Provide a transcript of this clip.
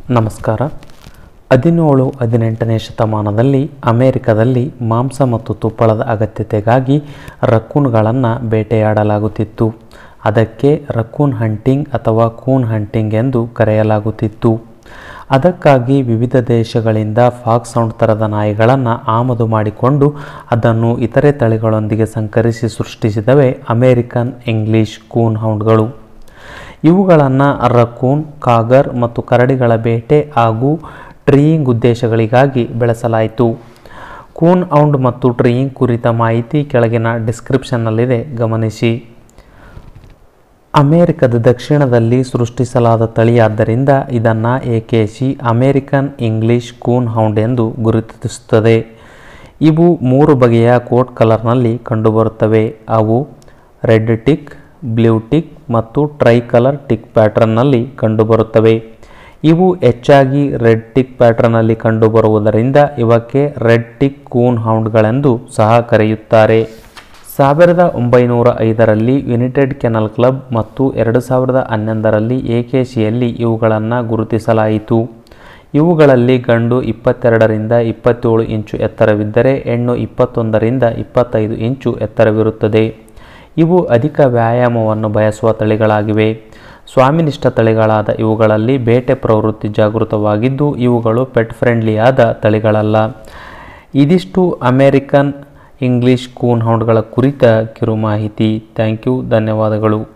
ನಮಸ್ಕಾರ ಹದಿನೇಳು ಹದಿನೆಂಟನೇ ಶತಮಾನದಲ್ಲಿ ಅಮೆರಿಕದಲ್ಲಿ ಮಾಂಸ ಮತ್ತು ತುಪ್ಪಳದ ಅಗತ್ಯತೆಗಾಗಿ ರಕ್ಕೂನ್ಗಳನ್ನು ಬೇಟೆಯಾಡಲಾಗುತ್ತಿತ್ತು ಅದಕ್ಕೆ ರಕ್ಕೂನ್ ಹಂಟಿಂಗ್ ಅಥವಾ ಕೂನ್ ಹಂಟಿಂಗ್ ಎಂದು ಕರೆಯಲಾಗುತ್ತಿತ್ತು ಅದಕ್ಕಾಗಿ ವಿವಿಧ ದೇಶಗಳಿಂದ ಫಾಕ್ಸ್ ಸೌಂಡ್ ಥರದ ನಾಯಿಗಳನ್ನು ಆಮದು ಮಾಡಿಕೊಂಡು ಅದನ್ನು ಇತರೆ ತಳಿಗಳೊಂದಿಗೆ ಸಂಕರಿಸಿ ಸೃಷ್ಟಿಸಿದವೇ ಅಮೇರಿಕನ್ ಇಂಗ್ಲಿಷ್ ಕೂನ್ ಹೌಂಡ್ಗಳು ಇವುಗಳನ್ನು ರಕೂನ್ ಕಾಗರ್ ಮತ್ತು ಕರಡಿಗಳ ಬೇಟೆ ಹಾಗೂ ಟ್ರೀಯಿಂಗ್ ಉದ್ದೇಶಗಳಿಗಾಗಿ ಬೆಳೆಸಲಾಯಿತು ಕೂನ್ ಔಂಡ್ ಮತ್ತು ಟ್ರೀಯಿಂಗ್ ಕುರಿತ ಮಾಹಿತಿ ಕೆಳಗಿನ ಡಿಸ್ಕ್ರಿಪ್ಷನ್ನಲ್ಲಿದೆ ಗಮನಿಸಿ ಅಮೆರಿಕದ ದಕ್ಷಿಣದಲ್ಲಿ ಸೃಷ್ಟಿಸಲಾದ ತಳಿಯಾದ್ದರಿಂದ ಇದನ್ನು AKC American English coon hound ಎಂದು ಗುರುತಿಸುತ್ತದೆ ಇವು ಮೂರು ಬಗೆಯ ಕೋಟ್ ಕಲರ್ನಲ್ಲಿ ಕಂಡುಬರುತ್ತವೆ ಅವು ರೆಡ್ ಟಿಕ್ ಬ್ಲೂ ಟಿಕ್ ಮತ್ತು ಟ್ರೈ ಕಲರ್ ಟಿಕ್ ಪ್ಯಾಟ್ರನ್ನಲ್ಲಿ ಕಂಡುಬರುತ್ತವೆ ಇವು ಹೆಚ್ಚಾಗಿ ರೆಡ್ ಟಿಕ್ ಪ್ಯಾಟ್ರನ್ನಲ್ಲಿ ಕಂಡುಬರುವುದರಿಂದ ಇವಕ್ಕೆ ರೆಡ್ ಟಿಕ್ ಕೂನ್ ಹೌಂಡ್ಗಳೆಂದು ಸಹ ಕರೆಯುತ್ತಾರೆ ಸಾವಿರದ ಒಂಬೈನೂರ ಐದರಲ್ಲಿ ಯುನೈಟೆಡ್ ಕೆನಲ್ ಕ್ಲಬ್ ಮತ್ತು ಎರಡು ಸಾವಿರದ ಹನ್ನೊಂದರಲ್ಲಿ ಏಕೇಶಿಯಲ್ಲಿ ಇವುಗಳನ್ನು ಗುರುತಿಸಲಾಯಿತು ಇವುಗಳಲ್ಲಿ ಗಂಡು ಇಪ್ಪತ್ತೆರಡರಿಂದ ಇಪ್ಪತ್ತೇಳು ಇಂಚು ಎತ್ತರವಿದ್ದರೆ ಹೆಣ್ಣು ಇಪ್ಪತ್ತೊಂದರಿಂದ ಇಪ್ಪತ್ತೈದು ಇಂಚು ಎತ್ತರವಿರುತ್ತದೆ ಇವು ಅಧಿಕ ವ್ಯಾಯಾಮವನ್ನು ಬಯಸುವ ತಳಿಗಳಾಗಿವೆ ಸ್ವಾಮಿನಿಷ್ಠ ತಳಿಗಳಾದ ಇವುಗಳಲ್ಲಿ ಬೇಟೆ ಪ್ರವೃತ್ತಿ ಜಾಗೃತವಾಗಿದ್ದು ಇವುಗಳು ಪೆಟ್ ಫ್ರೆಂಡ್ಲಿಯಾದ ತಳಿಗಳಲ್ಲ ಇದಿಷ್ಟು ಅಮೇರಿಕನ್ ಇಂಗ್ಲಿಷ್ ಕೂನ್ ಹೌಂಡ್ಗಳ ಕುರಿತ ಕಿರು ಮಾಹಿತಿ ಥ್ಯಾಂಕ್ ಯು ಧನ್ಯವಾದಗಳು